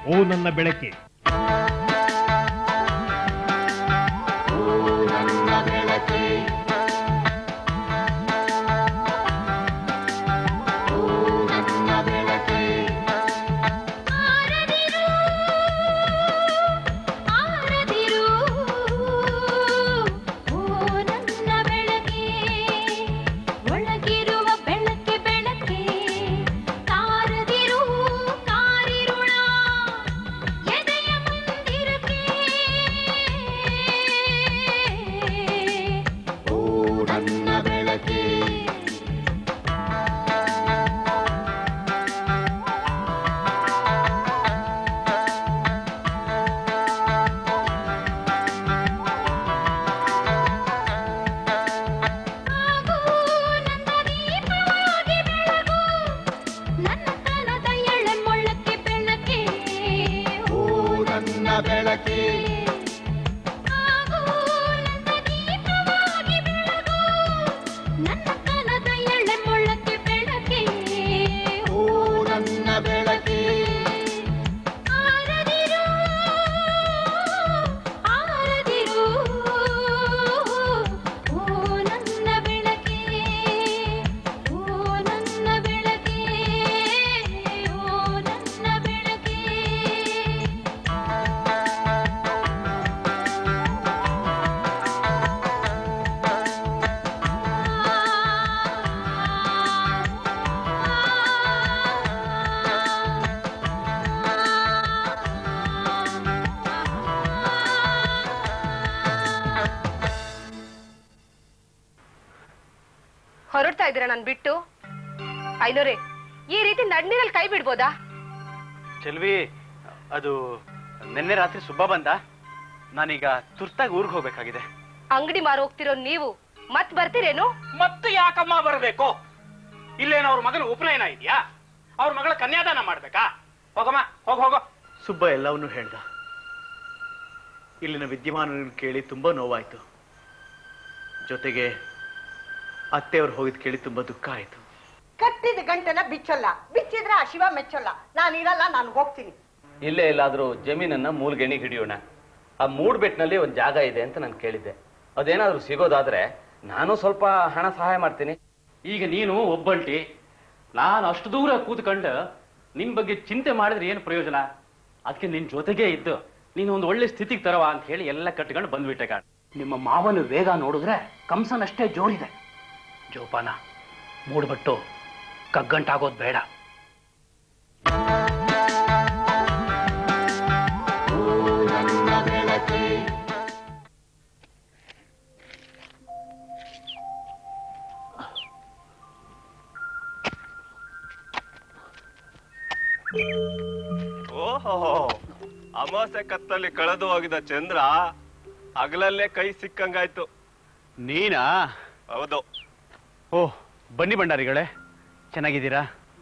ಓ ನನ್ನ ಬೆಳಕೆ ಆರದಿರು ಓ ನನ್ನ ಬೆಳಕೆ ಒಳಗಿರುವ ಬೆಳಕೆ ಬೆಳಕೆ ಕಾರದಿರು ಕಾರಿರುಳ ಎದೆಯ ಮಂದಿರಕ್ಕೆ ಓ ನನ್ನ ಬೆಳಕೆ ಆಗು ನನ್ನ ದೀಪವಾಗಿ ಬೆಳಗು ನನ್ನ ತನದ ಎಳೆ ಮೊಳಕೆ ಬೆಳಕೆ ಓ ನನ್ನ ಬೆಳಕೆ ಆಗು ನನ್ನ ದೀಪವಾಗಿ ಬೆಳಗು ನನ್ನ ತನದ ಎಳೆ ಮೊಳಕೆ ಬೆಳಕೆ ಓ ನನ್ನ ಬೆಳಕೆ ಆರದಿರು ಆರದಿರು ಓ ನನ್ನ ಬೆಳಕೆ ಓ ನನ್ನ ಬೆಳಕೆ ಓ ನನ್ನ ಬೆಳಕೆ ಹೊರಡ್ತಾ ಇದ್ದೀರಾ ನನ್ ಬಿಟ್ಟು ಐನೋರೆ ಈ ರೀತಿ ನಡ್ನೀರಲ್ಲಿ ಕೈ ಬಿಡ್ಬೋದಾ ಚೆಲ್ವಿ ಅದು ನಿನ್ನೆ ರಾತ್ರಿ ಸುಬ್ಬ ಬಂದ ನಾನೀಗ ತುರ್ತಾಗಿ ಊರಿಗೆ ಹೋಗ್ಬೇಕಾಗಿದೆ ಅಂಗಡಿ ಮಾರು ಹೋಗ್ತಿರೋ ನೀವು ಮತ್ ಬರ್ತೀರೇನು ಮತ್ತೆ ಯಾಕಮ್ಮ ಬರಬೇಕು ಇಲ್ಲೇನು ಅವ್ರ ಮಗನ ಉಪನಯನ ಇದೆಯಾ ಅವ್ರ ಮಗಳ ಕನ್ಯಾದಾನ ಮಾಡ್ಬೇಕಾ ಹೋಗಮ್ಮ ಹೋಗ ಹೋಗೋ ಸುಬ್ಬ ಎಲ್ಲವನ್ನೂ ಹೇಳ್ದ ಇಲ್ಲಿನ ವಿದ್ಯಮಾನಗಳನ್ನು ಕೇಳಿ ತುಂಬಾ ನೋವಾಯ್ತು ಜೊತೆಗೆ ಅತ್ತೆಯವ್ರು ಹೋಗಿದ್ ಕೇಳಿ ತುಂಬಾ ದುಃಖ ಆಯ್ತು ಕಟ್ಟಿದ ಗಂಟೆನ ಬಿಚ್ಚಲ್ಲ ಬಿಚ್ಚಿದ್ರೆ ಆ ಶಿವ ಮೆಚ್ಚಲ್ಲ ನಾನು ಇರಲ್ಲ ನಾನು ಹೋಗ್ತೀನಿ ಇಲ್ಲೇ ಎಲ್ಲಾದ್ರೂ ಜಮೀನನ್ನ ಮೂಲ್ಗೆಣಿ ಹಿಡಿಯೋಣ ಆ ಮೂಡ್ಬೆಟ್ನಲ್ಲಿ ಒಂದು ಜಾಗ ಇದೆ ಅಂತ ನಾನು ಕೇಳಿದ್ದೆ ಅದೇನಾದ್ರೂ ಸಿಗೋದಾದ್ರೆ ನಾನು ಸ್ವಲ್ಪ ಹಣ ಸಹಾಯ ಮಾಡ್ತೀನಿ ಈಗ ನೀನು ಒಬ್ಬಂಟಿ ನಾನು ಅಷ್ಟು ದೂರ ಕೂತ್ಕೊಂಡು ನಿನ್ ಬಗ್ಗೆ ಚಿಂತೆ ಮಾಡಿದ್ರೆ ಏನು ಪ್ರಯೋಜನ ಅದಕ್ಕೆ ನಿನ್ ಜೊತೆಗೆ ಇದ್ದು ನೀನು ಒಂದು ಒಳ್ಳೆ ಸ್ಥಿತಿಗೆ ತರವ ಅಂತ ಹೇಳಿ ಎಲ್ಲ ಕಟ್ಕೊಂಡು ಬಂದ್ಬಿಟ್ಟೆ ಕಾಣ ನಿಮ್ಮ ಮಾವನ ವೇಗ ನೋಡಿದ್ರೆ ಕಂಸನಷ್ಟೇ ಜೋರಿದೆ ಜೋಪಾನ ಮೂಡ್ಬಿಟ್ಟು ಕಗ್ಗಂಟಾಗೋದು ಬೇಡ ಓಹೋ ಅಮಾಸೆ ಕತ್ತಲ್ಲಿ ಕಳೆದು ಹೋಗಿದ ಚಂದ್ರ ಹಗಲಲ್ಲೇ ಕೈ ಸಿಕ್ಕಂಗಾಯ್ತು ನೀನಾ ಹೌದು ಓ ಬನ್ನಿ ಭಂಡಾರಿಗಳೇ ಚೆನ್ನಾಗಿದ್ದೀರಾ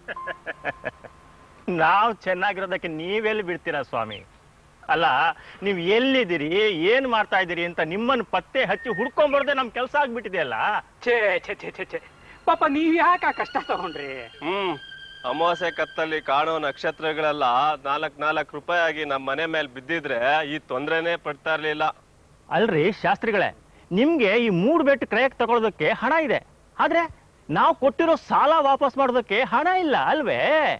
ನಾವು ಚೆನ್ನಾಗಿರೋದಕ್ಕೆ ನೀವೆಲ್ಲಿ ಬಿಡ್ತೀರಾ ಸ್ವಾಮಿ ಅಲ್ಲ ನೀವು ಎಲ್ಲಿದ್ದೀರಿ ಏನ್ ಮಾಡ್ತಾ ಇದ್ದೀರಿ ಅಂತ ನಿಮ್ಮನ್ನು ಪತ್ತೆ ಹಚ್ಚಿ ಹುಡ್ಕೊಂಬರ್ದೆ ನಮ್ ಕೆಲಸ ಆಗ್ಬಿಟ್ಟಿದೆಯಲ್ಲ ಛೇ ಛೇ ಛೇ ಛೇ ಛೇ ಪಾಪ ನೀವ್ ಯಾಕೆ ಆ ಕಷ್ಟ ತಗೊಂಡ್ರಿ ಹ್ಮ್ ಅಮಾವಾಸ್ಯೆ ಕತ್ತಲ್ಲಿ ಕಾಣೋ ನಕ್ಷತ್ರಗಳೆಲ್ಲ ನಾಲ್ಕ್ ನಾಲ್ಕ್ ರೂಪಾಯಿ ಆಗಿ ನಮ್ಮ ಮನೆ ಮೇಲೆ ಬಿದ್ದಿದ್ರೆ ಈ ತೊಂದ್ರೆನೇ ಪಡ್ತಾ ಇರ್ಲಿಲ್ಲ ಅಲ್ರಿ ಶಾಸ್ತ್ರಿಗಳೇ ನಿಮ್ಗೆ ಈ ಮೂಡ್ ಬೆಟ್ಟು ಕ್ರಯಕ್ಕೆ ತಗೊಳ್ಳೋದಕ್ಕೆ ಹಣ ಇದೆ ಆದ್ರೆ ನಾವು ಕೊಟ್ಟಿರೋ ಸಾಲ ವಾಪಸ್ ಮಾಡೋದಕ್ಕೆ ಹಣ ಇಲ್ಲ ಅಲ್ವೇ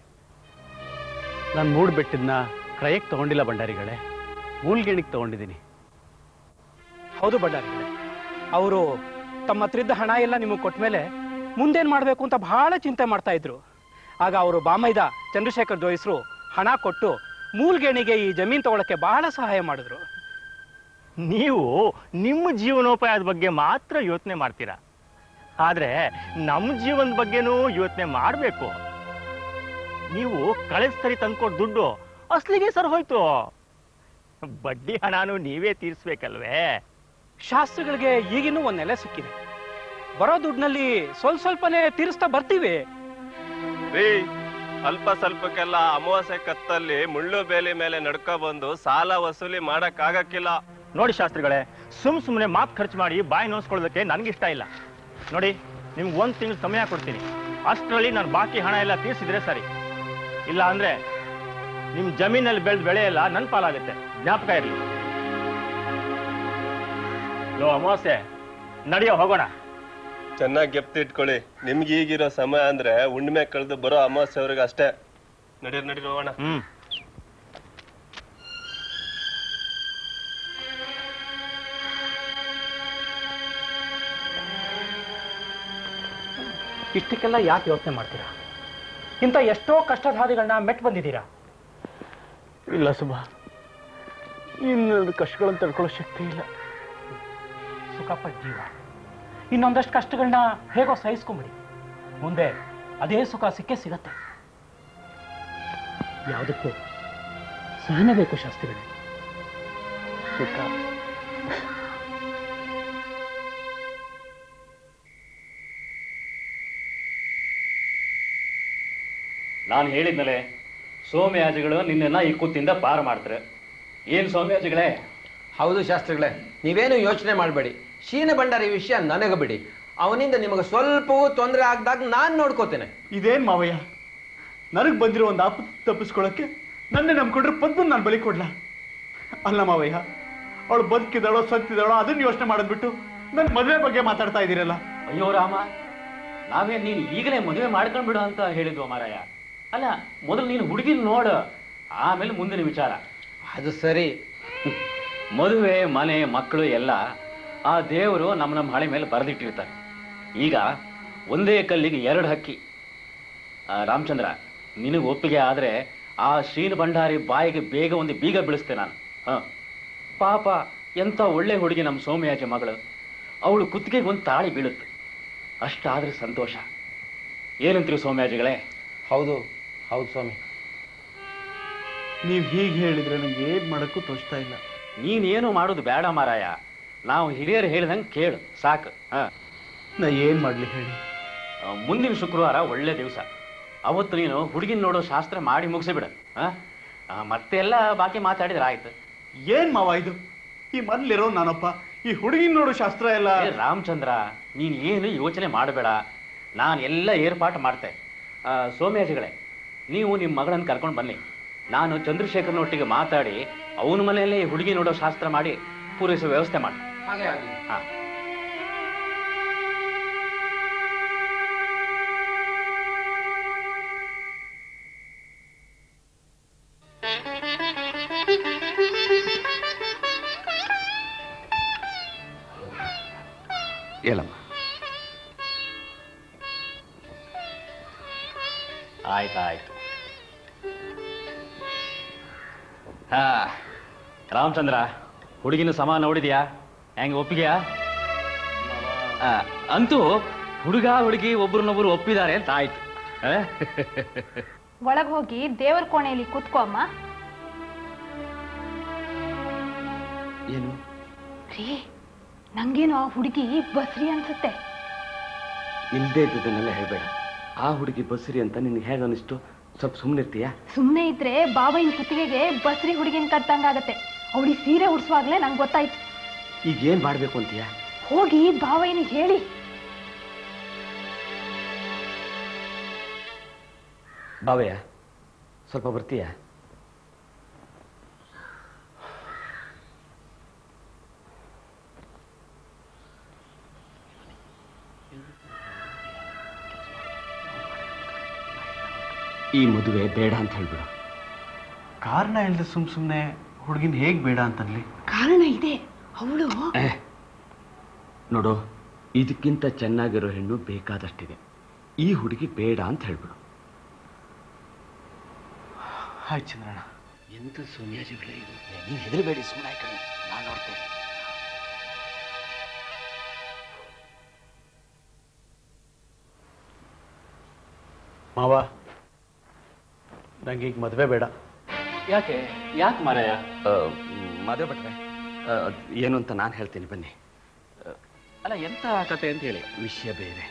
ನಾನು ಮೂಡ್ಬೆಟ್ಟಿದ್ನ ಕ್ರಯಕ್ಕೆ ತಗೊಂಡಿಲ್ಲ ಭಂಡಾರಿಗಳೇ ಮೂಲ್ಗೆಣಿಗೆ ತಗೊಂಡಿದ್ದೀನಿ ಹೌದು ಬಳ್ಳಾರಿಗಳೇ ಅವರು ತಮ್ಮ ಹತ್ರಿದ್ದ ಹಣ ಎಲ್ಲ ನಿಮಗೆ ಕೊಟ್ಮೇಲೆ ಮುಂದೇನ್ ಮಾಡ್ಬೇಕು ಅಂತ ಬಹಳ ಚಿಂತೆ ಮಾಡ್ತಾ ಇದ್ರು ಆಗ ಅವರು ಬಾಮೈದ ಚಂದ್ರಶೇಖರ್ ಜೋಯಿಸ್ರು ಹಣ ಕೊಟ್ಟು ಮೂಲ್ಗೇಣಿಗೆ ಈ ಜಮೀನ್ ತಗೊಳಕ್ಕೆ ಬಹಳ ಸಹಾಯ ಮಾಡಿದ್ರು ನೀವು ನಿಮ್ಮ ಜೀವನೋಪಾಯದ ಬಗ್ಗೆ ಮಾತ್ರ ಯೋಚನೆ ಮಾಡ್ತೀರಾ ಆದ್ರೆ ನಮ್ಮ ಜೀವನದ ಬಗ್ಗೆನೂ ಯೋಚನೆ ಮಾಡ್ಬೇಕು ನೀವು ಕಳೆದ ಸರಿ ತಂದ್ಕೊಡ್ ದುಡ್ಡು ಅಸ್ಲಿಗೆ ಸರ್ ಹೋಯ್ತು ಬಡ್ಡಿ ಹಣನೂ ನೀವೇ ತೀರ್ಸ್ಬೇಕಲ್ವೇ ಶಾಸ್ತ್ರಿಗಳಿಗೆ ಈಗಿನ್ನೂ ಒಂದ್ ನೆಲೆ ಸಿಕ್ಕಿದೆ ಬರೋ ದುಡ್ಡಿನಲ್ಲಿ ಸ್ವಲ್ಪ ಸ್ವಲ್ಪನೇ ತೀರಿಸ್ತಾ ಬರ್ತೀವಿ ರೀ ಅಲ್ಪ ಸ್ವಲ್ಪಕ್ಕೆಲ್ಲ ಅಮಾವಾಸ್ಯೆ ಕತ್ತಲ್ಲಿ ಮುಳ್ಳು ಬೇಲಿ ಮೇಲೆ ನಡ್ಕೊ ಬಂದು ಸಾಲ ವಸೂಲಿ ಮಾಡಕ್ ಆಗಕ್ಕಿಲ್ಲ ನೋಡಿ ಶಾಸ್ತ್ರಿಗಳೇ ಸುಮ್ ಸುಮ್ಮನೆ ಮಾತು ಖರ್ಚು ಮಾಡಿ ಬಾಯಿ ನೋಸ್ಕೊಳ್ಳೋದಕ್ಕೆ ನನಗಿಷ್ಟ ಇಲ್ಲ ನೋಡಿ ನಿಮ್ಗೆ ಒಂದು ತಿಂಗಳು ಸಮಯ ಕೊಡ್ತೀನಿ ಅಷ್ಟರಲ್ಲಿ ನಾನು ಬಾಕಿ ಹಣ ಎಲ್ಲ ತೀರ್ಸಿದ್ರೆ ಸರಿ ಇಲ್ಲ ಅಂದ್ರೆ ನಿಮ್ ಜಮೀನಲ್ಲಿ ಬೆಳೆದ ಬೆಳೆ ಎಲ್ಲ ನನ್ ಪಾಲಾಗುತ್ತೆ ಜ್ಞಾಪಕ ಇರಲಿ ಲೋ ಅಮಾವಾಸ್ಯೆ ನಡೆಯೋ ಹೋಗೋಣ ಚೆನ್ನಾಗಿ ಗೆಪ್ತಿಟ್ಕೊಳ್ಳಿ ನಿಮ್ಗೆ ಈಗಿರೋ ಸಮಯ ಅಂದ್ರೆ ಹುಣ್ಣಿಮೆ ಕಳೆದು ಬರೋ ಅಮಾವಾಸ್ಯೆ ಅವ್ರಿಗೆ ಅಷ್ಟೇ ನಡೀರ್ ನಡೀರ್ ಹೋಗೋಣ ಹ್ಮ್ ಇಷ್ಟಕ್ಕೆಲ್ಲ ಯಾಕೆ ಯೋಚನೆ ಮಾಡ್ತೀರಾ ಇಂಥ ಎಷ್ಟೋ ಕಷ್ಟಸಾಧಿಗಳನ್ನ ಮೆಟ್ ಬಂದಿದ್ದೀರಾ ಇಲ್ಲ ಸುಬ್ಬ ಇನ್ನು ಕಷ್ಟಗಳನ್ನು ತಡ್ಕೊಳ್ಳೋ ಶಕ್ತಿ ಇಲ್ಲ ಸುಖಪಟ್ಟ ಜೀವ ಇನ್ನೊಂದಷ್ಟು ಕಷ್ಟಗಳನ್ನ ಹೇಗೋ ಸಹಿಸ್ಕೊಂಬಿಡಿ ಮುಂದೆ ಅದೇ ಸುಖ ಸಿಕ್ಕೇ ಸಿಗತ್ತೆ ಯಾವುದಕ್ಕೂ ಸಹನೆ ಬೇಕು ಶಾಸ್ತ್ರಿಗಳೇ ಸುಖ ನಾನು ಹೇಳಿದ್ನಲೆ ಸೋಮ್ಯಾಜಿಗಳು ನಿನ್ನನ್ನ ಈ ಕೂತಿಂದ ಪಾರು ಮಾಡ್ತಾರೆ ಏನ್ ಸೋಮ್ಯಾಜಿಗಳೇ ಹೌದು ಶಾಸ್ತ್ರಿಗಳೇ ನೀವೇನು ಯೋಚನೆ ಮಾಡಬೇಡಿ ಶೀನ ಭಂಡಾರಿ ವಿಷಯ ನನಗೆ ಬಿಡಿ ಅವನಿಂದ ನಿಮಗೆ ಸ್ವಲ್ಪವೂ ತೊಂದರೆ ಆಗದಾಗ ನಾನು ನೋಡ್ಕೋತೇನೆ ಇದೇನ್ ಮಾವಯ್ಯ ನನಗ್ ಬಂದಿರೋ ಒಂದು ಆಪತ್ತು ತಪ್ಪಿಸ್ಕೊಳಕ್ಕೆ ನನ್ನೇ ನಂಬ್ಕೊಂಡ್ರೆ ಪದ್ಮನ್ ನಾನು ಬಲಿ ಕೊಡ್ಲಾ ಅಲ್ಲ ಮಾವಯ್ಯ ಅವಳು ಬದುಕಿದಾಳೋ ಸತ್ತಿದಾಳೋ ಅದನ್ನ ಯೋಚನೆ ಮಾಡೋದ್ಬಿಟ್ಟು ನನ್ನ ಮದುವೆ ಬಗ್ಗೆ ಮಾತಾಡ್ತಾ ಇದ್ದೀರಲ್ಲ ಅಯ್ಯೋ ರಾಮ ನಾವೇ ನೀನು ಈಗಲೇ ಮದುವೆ ಮಾಡ್ಕೊಂಡ್ಬಿಡು ಅಂತ ಹೇಳಿದ್ವು ಮಾರಾಯ ಅಲ್ಲ ಮೊದಲು ನೀನು ಹುಡುಗಿನ ನೋಡು ಆಮೇಲೆ ಮುಂದಿನ ವಿಚಾರ ಅದು ಸರಿ ಮದುವೆ ಮನೆ ಮಕ್ಕಳು ಎಲ್ಲ ಆ ದೇವರು ನಮ್ಮ ನಮ್ಮ ಹಳೆ ಮೇಲೆ ಬರೆದಿಟ್ಟಿರ್ತಾರೆ ಈಗ ಒಂದೇ ಕಲ್ಲಿಗೆ ಎರಡು ಹಕ್ಕಿ ಆ, ರಾಮಚಂದ್ರ ನಿನಗೆ ಒಪ್ಪಿಗೆ ಆದರೆ ಆ ಶ್ರೀನ ಭಂಡಾರಿ ಬಾಯಿಗೆ ಬೇಗ ಒಂದು ಬೀಗ ಬೀಳಿಸ್ತೆ ನಾನು ಹ ಪಾಪ ಎಂಥ ಒಳ್ಳೆ ಹುಡುಗಿ ನಮ್ಮ ಸೋಮಯಾಜಿ ಮಗಳು ಅವಳು ಕುತ್ತಿಗೆಗೆ ಒಂದು ತಾಳಿ ಬೀಳುತ್ತೆ ಅಷ್ಟಾದ್ರೆ ಸಂತೋಷ ಏನಂತೀರಿ ಸೋಮಯಾಜಿಗಳೇ ಹೌದು ಹೌದು ಸ್ವಾಮಿ ನೀವ್ ಹೀಗೆ ಹೇಳಿದ್ರೆ ನಂಗೆ ಏನ್ ಮಾಡಕ್ಕೂ ತೋಚ್ತಾ ಇಲ್ಲ ನೀನೇನು ಮಾಡೋದು ಬೇಡ ಮಾರಾಯ ನಾವು ಹಿರಿಯರು ಹೇಳಿದಂಗೆ ಕೇಳು ಸಾಕು ಹಾ ನಾ ಏನ್ ಮಾಡ್ಲಿ ಹೇಳಿ ಆ, ಮುಂದಿನ ಶುಕ್ರವಾರ ಒಳ್ಳೆ ದಿವಸ ಅವತ್ತು ನೀನು ಹುಡುಗಿನ ನೋಡೋ ಶಾಸ್ತ್ರ ಮಾಡಿ ಮುಗಿಸಿಬಿಡ ಮತ್ತೆ ಎಲ್ಲ ಬಾಕಿ ಮಾತಾಡಿದ್ರೆ ಆಯ್ತು ಏನ್ ಮಾವ ಇದು ಈ ಮನೇಲಿರೋ ನಾನಪ್ಪ ಈ ಹುಡುಗಿನ ನೋಡು ಶಾಸ್ತ್ರ ಎಲ್ಲ ಏ, ರಾಮಚಂದ್ರ ನೀನ್ ಏನು ಯೋಚನೆ ಮಾಡಬೇಡ ನಾನು ಎಲ್ಲ ಏರ್ಪಾಟು ಮಾಡ್ತೆ ಆ, ಸೋಮ್ಯಾಜಿಗಳೇ ನೀವು ನಿಮ್ಮ ಮಗಳನ್ನ ಕರ್ಕೊಂಡು ಬನ್ನಿ ನಾನು ಚಂದ್ರಶೇಖರ್ನೊಟ್ಟಿಗೆ ಮಾತಾಡಿ ಅವನ ಮನೆಯಲ್ಲೇ ಈ ಹುಡುಗಿ ನೋಡೋ ಶಾಸ್ತ್ರ ಮಾಡಿ ಪೂರೈಸೋ ವ್ಯವಸ್ಥೆ ಮಾಡಿ ಹಾಗೆ ಆಗಲಿ ಹಾ ಹೇಳಮ್ಮ ಆಯ್ತಾಯ್ತು ಹಾ ರಾಮಚಂದ್ರ ಹುಡುಗಿನ ಸಮ ನೋಡಿದ್ಯಾ ಹೆಂಗ್ ಒಪ್ಪಿಗೆಯಾ ಆ, ಅಂತೂ ಹುಡುಗ ಹುಡುಗಿ ಒಬ್ರನ್ನೊಬ್ರು ಒಪ್ಪಿದ್ದಾರೆ ಅಂತ ಆಯ್ತು ಆ? ಒಳಗ್ ಹೋಗಿ ದೇವರ ಕೋಣೆಯಲ್ಲಿ ಕೂತ್ಕೋ ಅಮ್ಮ ಏನು ರೀ ನಂಗೇನು ಆ ಹುಡುಗಿ ಬಸ್ರಿ ಅನ್ಸುತ್ತೆ ಇಲ್ದೇ ಇದ್ದದನ್ನೆಲ್ಲ ಹೇಳ್ಬೇಡ ಆ ಹುಡುಗಿ ಬಸ್ರಿ ಅಂತ ನಿನ್ಗೆ ಹೇಗೆ ಅನಿಸ್ತು ಸ್ವಲ್ಪ ಸುಮ್ಮನಿರ್ತೀಯಾ ಸುಮ್ನೆ ಇದ್ರೆ ಬಾಬಾಯಿನ ಕುತ್ತಿಗೆಗೆ ಬಸ್ರಿ ಹುಡುಗಿನ ಕಟ್ಟಂಗಾಗತ್ತೆ ಅವಳಿಗೆ ಸೀರೆ ಉಡ್ಸುವಾಗ್ಲೇ ನಂಗೆ ಗೊತ್ತಾಯ್ತು ಈಗ ಏನ್ ಮಾಡ್ಬೇಕು ಅಂತೀಯಾ ಹೋಗಿ ಬಾಬಾಯಿನಿಗೆ ಹೇಳಿ ಬಾವಯ್ಯ ಸ್ವಲ್ಪ ಬರ್ತೀಯಾ ಈ ಮದುವೆ ಬೇಡ ಅಂತ ಹೇಳ್ಬಿಡು ಕಾರಣ ಇಲ್ಲದೆ ಸುಮ್ ಸುಮ್ನೆ ಹುಡುಗಿನ ಹೇಗ್ ಬೇಡ ಅಂತನ್ಲಿ ಕಾರಣ ಇದೆ ಅವಳು ಏ, ನೋಡು ಇದಕ್ಕಿಂತ ಚೆನ್ನಾಗಿರೋ ಹೆಣ್ಣು ಬೇಕಾದಷ್ಟಿದೆ ಈ ಹುಡುಗಿ ಬೇಡ ಅಂತ ಹೇಳ್ಬಿಡು ಹಾಯ್ ಚಂದ್ರಣ್ಣ ಎಂತ ಸೋಮ್ಯಾಜಿಗಳೇ ಇದು ನೀವು ಹೆದರಬೇಡಿ ಸುಮ್ಮನೆ ಕಡೆ ನಾನು ನೋಡ್ತೇನೆ ಮಾವ ನಂಗೆ ಈಗ ಮದ್ವೆ ಬೇಡ ಯಾಕೆ ಯಾಕೆ ಮಾರಾಯ ಮದುವೆ ಬಿಟ್ರೆ ಆ, ಅದ್ ಏನು ಅಂತ ನಾನು ಹೇಳ್ತೀನಿ ಬನ್ನಿ ಅಲ್ಲ ಎಂತ ಕತೆ ಅಂತ ಹೇಳಿ ವಿಷಯ ಬೇರೆ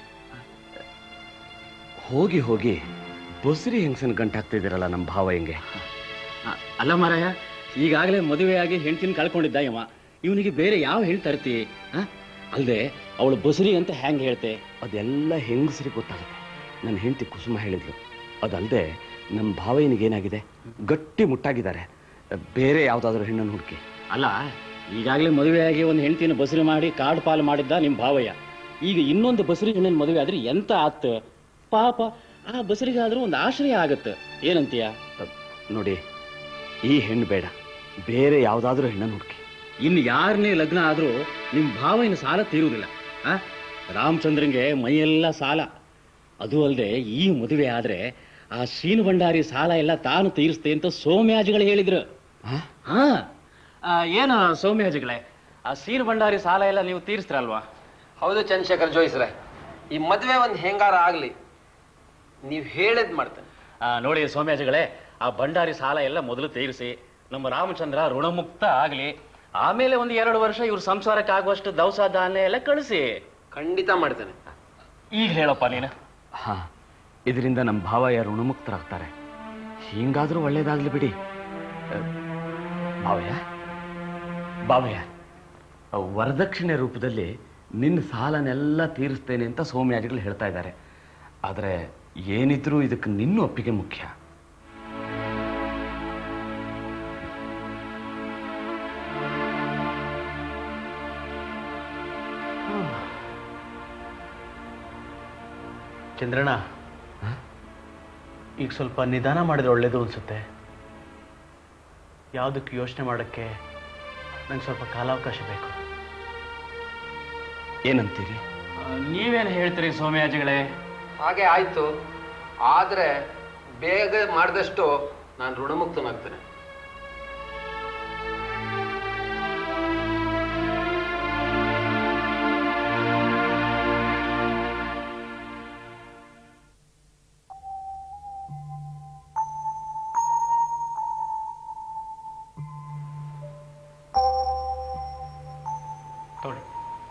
ಹೋಗಿ ಹೋಗಿ ಬೊಸ್ರಿ ಹೆಂಗಸನ್ ಗಂಟಾಗ್ತಿದ್ದೀರಲ್ಲ ನಮ್ಮ ಭಾವ ಹೆಂಗೆ ಆ, ಅಲ್ಲ ಮಾರಾಯ ಈಗಾಗಲೇ ಮದುವೆಯಾಗಿ ಹೆಂಡ್ತಿನ ಕಳ್ಕೊಂಡಿದ್ದ ಇವ ಇವನಿಗೆ ಬೇರೆ ಯಾವ ಹೆಣ್ಣು ತರ್ತಿ ಅಲ್ಲದೆ ಅವಳು ಬಸುರಿ ಅಂತ ಹ್ಯಾಂಗ್ ಹೇಳ್ತೆ ಅದೆಲ್ಲ ಹೆಂಗಸರಿಗೆ ಗೊತ್ತಾಗುತ್ತೆ ನನ್ನ ಹೆಂಡತಿ ಕುಸುಮ ಹೇಳಿದ್ಲು ಅದಲ್ಲದೆ ನಮ್ಮ ಭಾವಯ್ಯನಿಗೇನಾಗಿದೆ ಗಟ್ಟಿ ಮುಟ್ಟಾಗಿದ್ದಾರೆ ಬೇರೆ ಯಾವುದಾದ್ರೂ ಹೆಣ್ಣನ್ನು ಹುಡುಕಿ ಅಲ್ಲ ಈಗಾಗಲೇ ಮದುವೆಯಾಗಿ ಒಂದು ಹೆಂಡತಿನ ಬಸರಿ ಮಾಡಿ ಕಾಡು ಪಾಲು ಮಾಡಿದ್ದ ನಿಮ್ಮ ಭಾವಯ್ಯ ಈಗ ಇನ್ನೊಂದು ಬಸರಿ ಹೆಣ್ಣಿನ ಮದುವೆ ಆದ್ರೆ ಎಂತ ಆತ್ ಪಾಪ ಆ ಬಸರಿಗಾದ್ರೂ ಒಂದು ಆಶ್ರಯ ಆಗತ್ತೆ ಏನಂತೀಯ ನೋಡಿ ಈ ಹೆಣ್ಣು ಬೇಡ ಬೇರೆ ಯಾವುದಾದ್ರೂ ಹೆಣ್ಣನ್ನು ಹುಡುಕಿ ಇನ್ನು ಯಾರನ್ನೇ ಲಗ್ನ ಆದ್ರೂ ನಿಮ್ಮ ಭಾವಯ್ಯನ ಸಾಲ ತೀರುವುದಿಲ್ಲ ಆ ರಾಮಚಂದ್ರಂಗೆ ಮೈಯೆಲ್ಲ ಸಾಲ ಅದು ಅಲ್ಲದೆ ಈ ಮದುವೆ ಆದ್ರೆ ಆ ಶ್ರೀನು ಭಂಡಾರಿ ಸಾಲ ಎಲ್ಲ ತಾನು ತೀರಿಸ್ತೆ ಅಂತ ಸೌಮ್ಯಾಜಿಗಳು ಹೇಳಿದ್ರು ಹಾ ಆ, ಏನು ಸೌಮ್ಯಾಜಿಗಳೇ ಆ ಶ್ರೀನು ಭಂಡಾರಿ ಸಾಲ ಎಲ್ಲ ನೀವು ತೀರಿಸ್ತ್ರಲ್ವಾ ಹೌದು ಚಂದ್ರಶೇಖರ್ ಜೋಯಿಸ್ರೆ ಈ ಮದುವೆ ಒಂದು ಹೆಂಗಾರ ಆಗ್ಲಿ ನೀವು ಹೇಳದ್ ಮಾಡ್ತೇನೆ ಆ, ನೋಡಿ ಸೌಮ್ಯಾಜಿಗಳೇ ಆ ಭಂಡಾರಿ ಸಾಲ ಎಲ್ಲ ಮೊದಲು ತೀರಿಸಿ ನಮ್ಮ ರಾಮಚಂದ್ರ ಋಣಮುಕ್ತ ಆಗ್ಲಿ ಆಮೇಲೆ ಒಂದು ಎರಡು ವರ್ಷ ಇವ್ರ ಸಂಸಾರಕ್ಕೆ ಆಗುವಷ್ಟು ದವಸ ಧಾನ್ಯ ಎಲ್ಲ ಕಳಿಸಿ ಖಂಡಿತ ಮಾಡ್ತೇನೆ ಈಗ ಹೇಳಪ್ಪ ನೀನು ಹಾ ಇದರಿಂದ ನಮ್ಮ ಭಾವಯ್ಯ ಋಣಮುಕ್ತರಾಗ್ತಾರೆ ಹಿಂಗಾದ್ರೂ ಒಳ್ಳೇದಾಗ್ಲಿ ಬಿಡಿ ಅ, ಭಾವಯ್ಯ ಭಾವಯ್ಯ ಅ, ವರದಕ್ಷಿಣೆ ರೂಪದಲ್ಲಿ ನಿನ್ನ ಸಾಲನೆಲ್ಲ ತೀರಿಸ್ತೇನೆ ಅಂತ ಸೌಮ್ಯಾಜಿಗಳು ಹೇಳ್ತಾ ಇದ್ದಾರೆ ಆದರೆ ಏನಿದ್ರೂ ಇದಕ್ಕೆ ನಿನ್ನ ಒಪ್ಪಿಗೆ ಮುಖ್ಯ ಚಂದ್ರಣ್ಣ ಈಗ ಸ್ವಲ್ಪ ನಿಧಾನ ಮಾಡಿದ್ರೆ ಒಳ್ಳೇದು ಅನ್ಸುತ್ತೆ ಯಾವುದಕ್ಕೆ ಯೋಚನೆ ಮಾಡೋಕ್ಕೆ ನಂಗೆ ಸ್ವಲ್ಪ ಕಾಲಾವಕಾಶ ಬೇಕು ಏನಂತೀರಿ ನೀವೇನು ಹೇಳ್ತೀರಿ ಸೌಮ್ಯಾಜಿಗಳೇ ಹಾಗೆ ಆಯ್ತು ಆದ್ರೆ ಬೇಗ ಮಾಡಿದಷ್ಟು ನಾನು ಋಣಮುಕ್ತನಾಗ್ತೇನೆ ತೊಗೊಳ್ಳಿ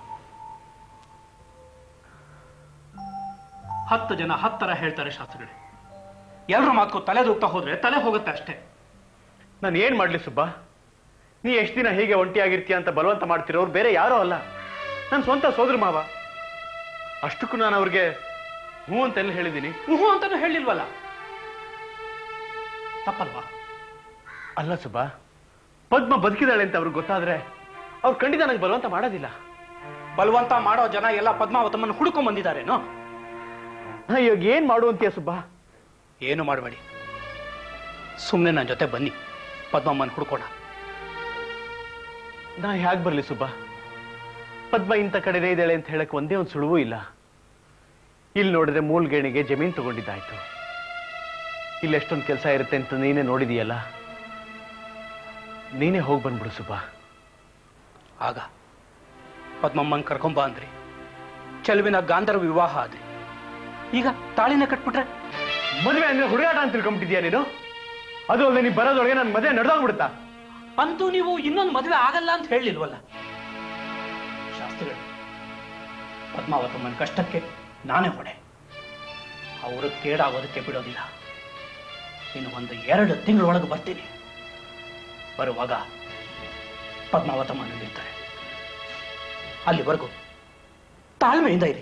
ಹತ್ತು ಜನ ಹತ್ತರ ಹೇಳ್ತಾರೆ ಶಾಸ್ತ್ರಿಗಳೇ ಎಲ್ಲರ ಮಾತು ತಲೆ ದೂಗ್ತಾ ಹೋದ್ರೆ ತಲೆ ಹೋಗುತ್ತೆ ಅಷ್ಟೇ ನಾನು ಏನು ಮಾಡಲಿ ಸುಬ್ಬ ನೀ ಎಷ್ಟು ದಿನ ಹೀಗೆ ಒಂಟಿಯಾಗಿರ್ತೀಯ ಅಂತ ಬಲವಂತ ಮಾಡ್ತಿರೋರು ಬೇರೆ ಯಾರೋ ಅಲ್ಲ ನನ್ನ ಸ್ವಂತ ಸೋದರ ಮಾವ ಅಷ್ಟಕ್ಕೂ ನಾನು ಅವ್ರಿಗೆ ಹ್ಞೂ ಅಂತ ಎಲ್ಲ ಹೇಳಿದ್ದೀನಿ ಹ್ಞೂ ಅಂತಾನು ಹೇಳಿಲ್ವಲ್ಲ ತಪ್ಪಲ್ವಾ ಅಲ್ಲ ಸುಬ್ಬ ಪದ್ಮ ಬದುಕಿದಾಳೆ ಅಂತ ಅವ್ರಿಗೆ ಗೊತ್ತಾದ್ರೆ ಅವ್ರು ಖಂಡಿತ ನನಗೆ ಬಲವಂತ ಮಾಡೋದಿಲ್ಲ ಬಲವಂತ ಮಾಡೋ ಜನ ಎಲ್ಲ ಪದ್ಮಾವತಮ್ಮನ್ನು ಹುಡುಕೊಂಡ್ ಬಂದಿದ್ದಾರೇನೋ ಇವಾಗ ಏನ್ ಮಾಡು ಅಂತೀಯ ಸುಬ್ಬ ಏನು ಮಾಡಬೇಡಿ ಸುಮ್ಮನೆ ನನ್ನ ಜೊತೆ ಬನ್ನಿ ಪದ್ಮಮ್ಮನ ಹುಡ್ಕೋಣ ನಾ ಹೇಗೆ ಬರಲಿ ಸುಬ್ಬ ಪದ್ಮ ಇಂಥ ಕಡೆನೇ ಇದ್ದಾಳೆ ಅಂತ ಹೇಳಕ್ ಒಂದೇ ಒಂದು ಸುಳುವೂ ಇಲ್ಲ ಇಲ್ಲಿ ನೋಡಿದ್ರೆ ಮೂಲ್ಗೇಣಿಗೆ ಜಮೀನ್ ತಗೊಂಡಿದ್ದಾಯ್ತು ಇಲ್ಲಿ ಎಷ್ಟೊಂದು ಕೆಲಸ ಇರುತ್ತೆ ಅಂತ ನೀನೇ ನೋಡಿದೀಯಲ್ಲ ನೀನೇ ಹೋಗಿ ಬಂದ್ಬಿಡು ಸುಬ್ಬ ಆಗ ಪದ್ಮಮ್ಮನ್ ಕರ್ಕೊಂಬ ಅಂದ್ರಿ ಚೆಲುವಿನ ಗಾಂಧರ್ವ ವಿವಾಹ ಆದ್ರಿ ಈಗ ತಾಳಿನ ಕಟ್ಬಿಟ್ರೆ ಮದುವೆ ಅಂದ್ರೆ ಹುಡುಗಾಟ ಅಂತ ತಿಳ್ಕೊಂಬಿಟ್ಟಿದ್ಯಾ ನೀನು ಅದು ಅಲ್ಲದೆ ನೀ ಬರೋದೊಳಗೆ ನನ್ನ ಮದುವೆ ನಡೆದೋಗ್ಬಿಡುತ್ತಾ ಅಂತೂ ನೀವು ಇನ್ನೊಂದು ಮದುವೆ ಆಗಲ್ಲ ಅಂತ ಹೇಳಿಲ್ವಲ್ಲ ಶಾಸ್ತ್ರಿಗಳು ಪದ್ಮಾವತಮ್ಮನ ಕಷ್ಟಕ್ಕೆ ನಾನೇ ಹೊಣೆ ಅವರು ಕೇಡಾಗೋದಕ್ಕೆ ಬಿಡೋದಿಲ್ಲ ಇನ್ನು ಒಂದು ಎರಡು ತಿಂಗಳೊಳಗೆ ಬರ್ತೀನಿ ಬರುವಾಗ ಪದ್ಮಾವತಮ್ಮನಿರ್ತಾರೆ ಅಲ್ಲಿವರೆಗೂ ತಾಳ್ಮೆಯಿಂದ ಇರಿ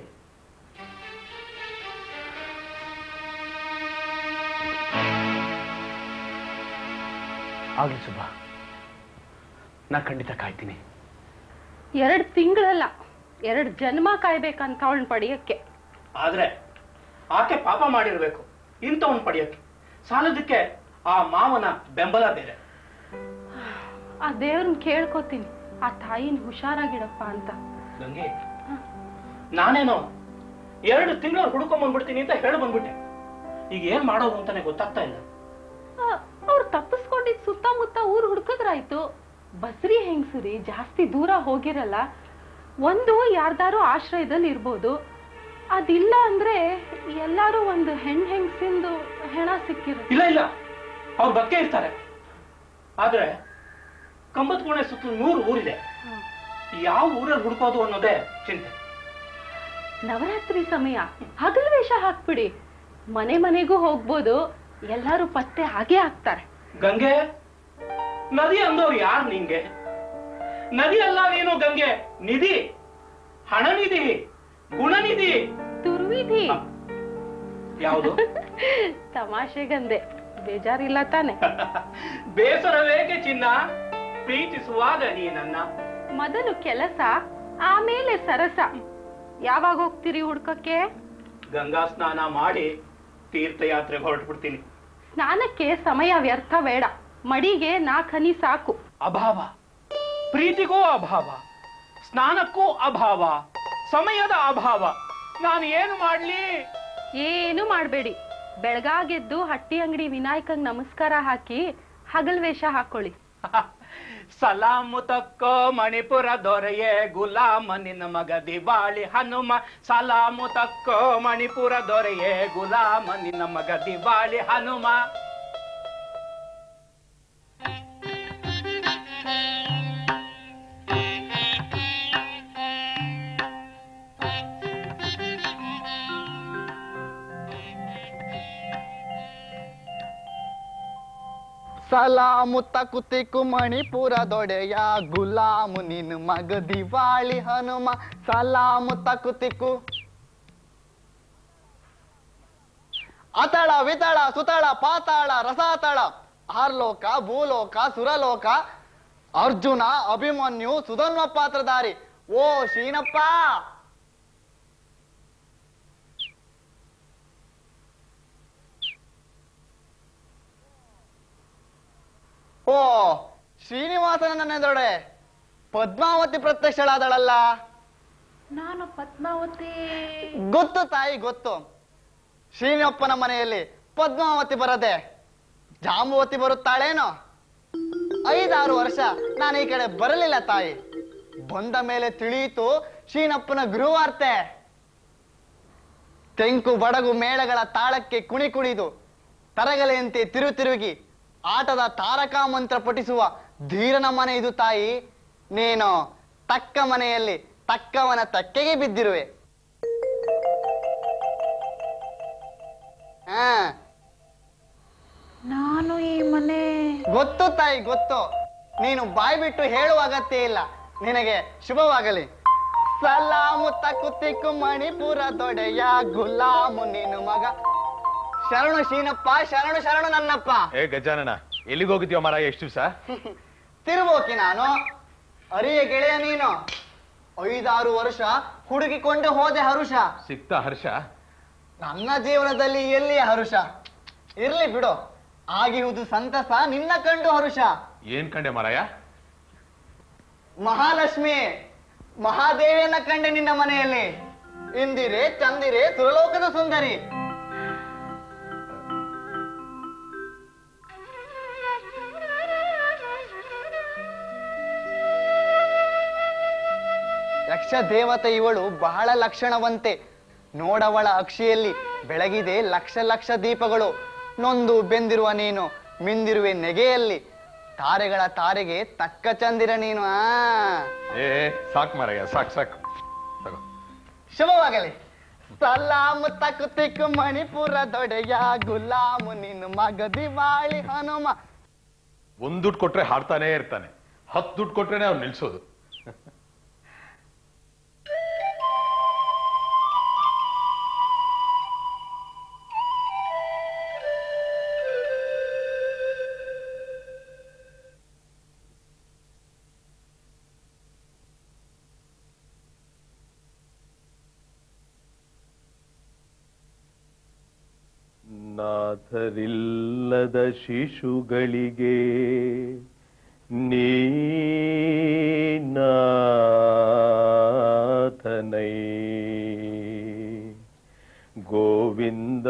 ಆಗ್ಲಿ ಸುಬ್ಬ ನಾ ಖಂಡಿತ ಕಾಯ್ತೀನಿ ಎರಡು ತಿಂಗಳಲ್ಲ ಎರಡು ಜನ್ಮ ಕಾಯ್ಬೇಕಂತ ಅವಳನ್ನ ಪಡೆಯಕ್ಕೆ ಆದ್ರೆ ಆಕೆ ಪಾಪ ಮಾಡಿರ್ಬೇಕು ಇಂಥವನ್ ಪಡೆಯಕ್ಕೆ ಸಾಲದಕ್ಕೆ ಆ ಮಾವನ ಬೆಂಬಲ ಬೇರೆ ಆ ದೇವ್ರನ್ನ ಕೇಳ್ಕೊತೀನಿ ಆ ತಾಯಿನ ಹುಷಾರಾಗಿಡಪ್ಪ ಅಂತ ಗಂಗೆ ನಾನೇನೋ ಎರಡು ತಿಂಗಳು ಹುಡ್ಕೊಂಡ್ ಬಂದ್ಬಿಡ್ತೀನಿ ಅಂತ ಹೇಳಿ ಬಂದ್ಬಿಟ್ಟೆ ಈಗ ಏನ್ ಮಾಡೋದು ಅಂತಾನೆ ಗೊತ್ತಾಗ್ತಾ ಇಲ್ಲ ಅವ್ರು ತಪ್ಪಿಸ್ಕೊಂಡಿದ್ ಸುತ್ತಮುತ್ತ ಊರ್ ಹುಡ್ಕದ್ರಾಯ್ತು ಬಸ್ರಿ ಹೆಂಗ್ಸುರಿ ಜಾಸ್ತಿ ದೂರ ಹೋಗಿರಲ್ಲ ಒಂದು ಯಾರ್ದಾರು ಆಶ್ರಯದಲ್ಲಿ ಇರ್ಬೋದು ಅದಿಲ್ಲ ಅಂದ್ರೆ ಎಲ್ಲಾರು ಒಂದು ಹೆಣ್ ಹೆಂಗ್ಸಿಂದು ಹೆಣ ಸಿಕ್ಕಿರುತ್ತೆ ಇಲ್ಲ ಇಲ್ಲ ಅವ್ರ ಬಗ್ಗೆ ಇರ್ತಾರೆ ಆದ್ರೆ ಕಂಬತ್ ಕೋಣೆ ಸುತ್ತ ನೂರು ಊರಿದೆ ಯಾವ ಊರಲ್ಲಿ ಹುಡ್ಕೋದು ಅನ್ನೋದೇ ಚಿಂತೆ ನವರಾತ್ರಿ ಸಮಯ ಹಗಲು ವೇಷ ಹಾಕ್ಬಿಡಿ ಮನೆ ಮನೆಗೂ ಹೋಗ್ಬೋದು ಎಲ್ಲಾರು ಪತ್ತೆ ಹಾಗೆ ಹಾಕ್ತಾರೆ ಗಂಗೆ ನದಿ ಅಂದವ್ರು ಯಾರು ನಿಂಗೆ ನದಿ ಅಲ್ಲ ನೀನು ಗಂಗೆ ನಿಧಿ ಹಣ ನಿಧಿ ಗುಣನಿಧಿ ತುರ್ವಿಧಿ ಯಾವುದು ತಮಾಷೆಗಂದೆ ಬೇಜಾರಿಲ್ಲ ತಾನೆ ಬೇಸರವೇಗೆ ಚಿನ್ನ ಪ್ರೀತಿಸುವಾಗ ನೀ ನನ್ನ ಮೊದಲು ಕೆಲಸ ಆಮೇಲೆ ಸರಸ ಯಾವಾಗ ಹೋಗ್ತೀರಿ ಹುಡ್ಕಕ್ಕೆ ಗಂಗಾ ಸ್ನಾನ ಮಾಡಿ ತೀರ್ಥಯಾತ್ರೆಗೆ ಹೊರಟ್ಬಿಡ್ತೀನಿ ಸ್ನಾನಕ್ಕೆ ಸಮಯ ವ್ಯರ್ಥ ಬೇಡ ಮಡಿಗೆ ನಾಲ್ಕನಿ ಸಾಕು ಅಭಾವ ಪ್ರೀತಿಗೂ ಅಭಾವ ಸ್ನಾನಕ್ಕೂ ಅಭಾವ ಸಮಯದ ಅಭಾವ ನಾನು ಏನು ಮಾಡ್ಲಿ ಏನು ಮಾಡ್ಬೇಡಿ ಬೆಳಗಾಗೆದ್ದು ಹಟ್ಟಿ ಅಂಗಡಿ ವಿನಾಯಕಂಗ್ ನಮಸ್ಕಾರ ಹಾಕಿ ಹಗಲ್ ವೇಷ ಹಾಕೊಳ್ಳಿ ಸಲಾಮು ತಕ್ಕೋ ಮಣಿಪುರ ದೊರೆಯೇ ಗುಲಾಮ ನಿನ್ನ ಮಗ ದಿವಾಳಿ ಹನುಮ ಸಲಾಮು ತಕ್ಕೋ ಮಣಿಪುರ ದೊರೆಯೇ ಗುಲಾಮ ನಿನ್ನ ಮಗ ದಿವಾಳಿ ಹನುಮ ಸಲಾಮು ತಕುತಿಕು ಮಣಿಪುರದೊಡೆಯ ಗುಲಾಮು ನಿನ್ ಮಗ ದಿವಾಳಿ ಹನುಮ ಸಲಾಮು ತಕುತಿಕು ಅತಳ ವಿತಳ ಸುತಳ ಪಾತಾಳ ರಸಾತಳ ಆರ್ಲೋಕ ಭೂಲೋಕ ಸುರಲೋಕ ಅರ್ಜುನ ಅಭಿಮನ್ಯು ಸುಧನ್ವ ಪಾತ್ರಧಾರಿ ಓ ಶೀನಪ್ಪ ಓ ಶ್ರೀನಿವಾಸನ ನನ್ನೆದೊಡೆ ಪದ್ಮಾವತಿ ಪ್ರತ್ಯಕ್ಷಳಾದಳಲ್ಲ ನಾನು ಪದ್ಮಾವತಿ ಗೊತ್ತು ತಾಯಿ ಗೊತ್ತು ಶ್ರೀನಿಯಪ್ಪನ ಮನೆಯಲ್ಲಿ ಪದ್ಮಾವತಿ ಬರದೆ ಜಾಂಬುವತಿ ಬರುತ್ತಾಳೇನೋ ಐದಾರು ವರ್ಷ ನಾನು ಈ ಕಡೆ ಬರಲಿಲ್ಲ ತಾಯಿ ಬಂದ ಮೇಲೆ ತಿಳಿಯಿತು ಶ್ರೀನಪ್ಪನ ಗೃಹವಾರ್ತೆ ತೆಂಕು ಬಡಗು ಮೇಳಗಳ ತಾಳಕ್ಕೆ ಕುಣಿ ಕುಣಿದು ತರಗಲೆಯಂತೆ ತಿರು ತಿರುಗಿ ಆಟದ ತಾರಕಾ ಮಂತ್ರ ಪಠಿಸುವ ಧೀರನ ಮನೆ ಇದು ತಾಯಿ ನೀನು ತಕ್ಕ ಮನೆಯಲ್ಲಿ ತಕ್ಕವನ ತಕ್ಕೆಗೆ ಬಿದ್ದಿರುವೆ ಹಾ ನಾನು ಈ ಮನೆ ಗೊತ್ತು ತಾಯಿ ಗೊತ್ತು ನೀನು ಬಾಯಿ ಬಿಟ್ಟು ಹೇಳುವ ಅಗತ್ಯ ಇಲ್ಲ ನಿನಗೆ ಶುಭವಾಗಲಿ ಸಲಾಮು ತಕುತಿಕ್ಕು ಮಣಿಪುರ ದೊಡೆಯ ಗುಲಾಮು ನೀನು ಮಗ ಶರಣು ಶೀನಪ್ಪ ಶರಣು ಶರಣು ನನ್ನಪ್ಪ ಏ ಗಜಾನನ ಎಲ್ಲಿಗೆ ಹೋಗಿದ್ಯೋ ಮರ ಎಷ್ಟು ದಿವಸ ತಿರುಬೋಕಿ ನಾನು ಅರಿಯ ಗೆಳೆಯ ನೀನು ಐದಾರು ವರ್ಷ ಹುಡುಕಿಕೊಂಡು ಹೋದೆ ಹರುಷ ಸಿಕ್ತಾ ಹರ್ಷ ನನ್ನ ಜೀವನದಲ್ಲಿ ಎಲ್ಲಿ ಹರುಷ ಇರ್ಲಿ ಬಿಡು ಆಗಿರುವುದು ಸಂತಸ ನಿನ್ನ ಕಂಡು ಹರುಷ ಏನ್ ಕಂಡೆ ಮರಯ ಮಹಾಲಕ್ಷ್ಮಿ ಮಹಾದೇವಿಯನ್ನ ಕಂಡೆ ನಿನ್ನ ಮನೆಯಲ್ಲಿ ಇಂದಿರೆ ಚಂದಿರೆ ಸುರಲೋಕದ ಸುಂದರಿ ಯಕ್ಷ ದೇವತೆ ಇವಳು ಬಹಳ ಲಕ್ಷಣವಂತೆ ನೋಡವಳ ಅಕ್ಷಿಯಲ್ಲಿ ಬೆಳಗಿದೆ ಲಕ್ಷ ಲಕ್ಷ ದೀಪಗಳು ನೊಂದು ಬೆಂದಿರುವ ನೀನು ಮಿಂದಿರುವೆ ನೆಗೆಯಲ್ಲಿ ತಾರೆಗಳ ತಾರೆಗೆ ತಕ್ಕ ಚಂದಿರ ನೀನು ಆ ಏ ಸಾಕ್ ಮರಯ್ಯ ಸಾಕ್ ಸಾಕು ತಗೋ ಶುಭವಾಗಲಿ ಸಲಾಮು ತಕುತಿಕ್ಕು ಮಣಿಪುರ ದೊಡೆಯ ಗುಲಾಮು ನೀನು ಮಗ ದಿವಾಳಿ ಹನುಮ ಒಂದ್ ದುಡ್ಡು ಕೊಟ್ರೆ ಹಾಡ್ತಾನೇ ಇರ್ತಾನೆ ಹತ್ತು ದುಡ್ಡು ಕೊಟ್ರೇನೆ ಅವ್ನು ನಿಲ್ಸೋದು ನಾಥರಿಲ್ಲದ ಶಿಶುಗಳಿಗೆ ನೀನಾಥನೈ ಗೋವಿಂದ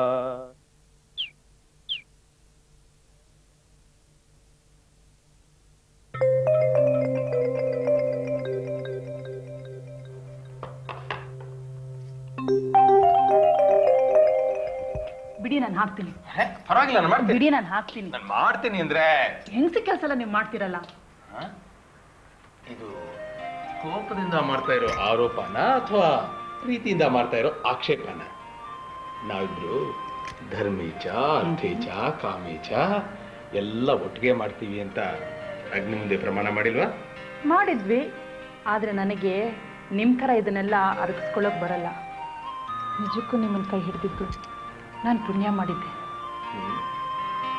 ಬಿಡಿ ನಾನು ಹಾಕ್ತೀನಿ ಪರವಾಗಿಲ್ಲ ನಾನು ಮಾಡ್ತೀನಿ ಬಿಡಿ ನಾನು ಹಾಕ್ತೀನಿ ನಾನು ಮಾಡ್ತೀನಿ ಅಂದ್ರೆ ಹೆಂಗಸಿ ಕೆಲಸ ಎಲ್ಲ ನೀವು ಮಾಡ್ತೀರಲ್ಲ ಇದು ಕೋಪದಿಂದ ಮಾಡ್ತಾ ಇರೋ ಆರೋಪನ ಅಥವಾ ಪ್ರೀತಿಯಿಂದ ಮಾಡ್ತಾ ಇರೋ ಆಕ್ಷೇಪನ ನಾವಿಬ್ರು ಧರ್ಮೀಚ ಅರ್ಥೇಚ ಕಾಮೇಚ ಎಲ್ಲ ಒಟ್ಟಿಗೆ ಮಾಡ್ತೀವಿ ಅಂತ ಅಗ್ನಿ ಮುಂದೆ ಪ್ರಮಾಣ ಮಾಡಿಲ್ವಾ ಮಾಡಿದ್ವಿ ಆದ್ರೆ ನನಗೆ ನಿಮ್ ಥರ ಇದನ್ನೆಲ್ಲ ಅರಗಿಸ್ಕೊಳ್ಳೋಕ್ ಬರಲ್ಲ ನಿಜಕ್ಕೂ ನಿಮ್ಮನ್ನ ಕೈ ಹಿಡಿದಿದ್ದು ನಾನು ಪುಣ್ಯ ಮಾಡಿದ್ದೆ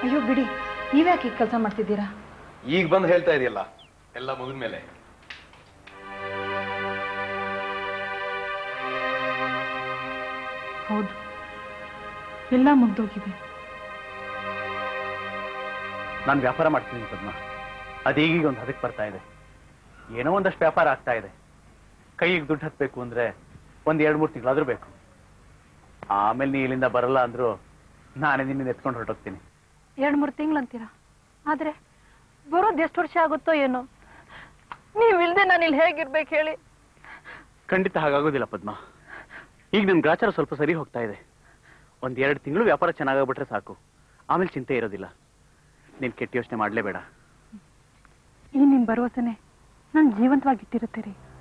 ಅಯ್ಯೋ ಬಿಡಿ ನೀವ್ಯಾಕೆ ಈಗ ಕೆಲಸ ಮಾಡ್ತಿದ್ದೀರಾ ಈಗ ಬಂದು ಹೇಳ್ತಾ ಇದೆಯಲ್ಲ ಎಲ್ಲ ಮುಗಿದ್ಮೇಲೆ ಹೌದು ಎಲ್ಲ ಮುಗ್ದೋಗಿದೆ ನಾನು ವ್ಯಾಪಾರ ಮಾಡ್ತೀನಿ ಪದ್ಮ ಅದೀಗೀಗ ಒಂದು ಹದಕ್ಕೆ ಬರ್ತಾ ಇದೆ ಏನೋ ಒಂದಷ್ಟು ವ್ಯಾಪಾರ ಆಗ್ತಾ ಇದೆ ಕೈಗೆ ದುಡ್ಡು ಹತ್ಬೇಕು ಅಂದ್ರೆ ಒಂದ್ ಎರಡ್ ಮೂರು ತಿಂಗಳಾದ್ರೂ ಬೇಕು ಆಮೇಲೆ ನೀ ಇಲ್ಲಿಂದ ಬರಲ್ಲ ಅಂದ್ರು ನಾನೇ ನಿನ್ನ ಎತ್ಕೊಂಡು ಹೊರಟೋಗ್ತೀನಿ ಎರಡು ಮೂರು ತಿಂಗಳಂತೀರಾ ಆದ್ರೆ ಬರೋದು ಎಷ್ಟು ವರ್ಷ ಆಗುತ್ತೋ ಏನೋ ನೀವಿಲ್ದೆ ನಾನು ಇಲ್ಲಿ ಹೇಗಿರ್ಬೇಕು ಹೇಳಿ ಖಂಡಿತ ಹಾಗಾಗೋದಿಲ್ಲ ಪದ್ಮ ಈಗ ನಿಮ್ ಗ್ರಾಚಾರ ಸ್ವಲ್ಪ ಸರಿ ಹೋಗ್ತಾ ಇದೆ ಒಂದ್ ಎರಡು ತಿಂಗಳು ವ್ಯಾಪಾರ ಚೆನ್ನಾಗಾಗ್ಬಿಟ್ರೆ ಸಾಕು ಆಮೇಲೆ ಚಿಂತೆ ಇರೋದಿಲ್ಲ ನೀನ್ ಕೆಟ್ಟ ಯೋಚನೆ ಮಾಡ್ಲೇಬೇಡ ಈ ನಿಮ್ ಭರವಸೆನೆ ನಾನು ಜೀವಂತವಾಗಿಟ್ಟಿರುತ್ತೆ ರೀ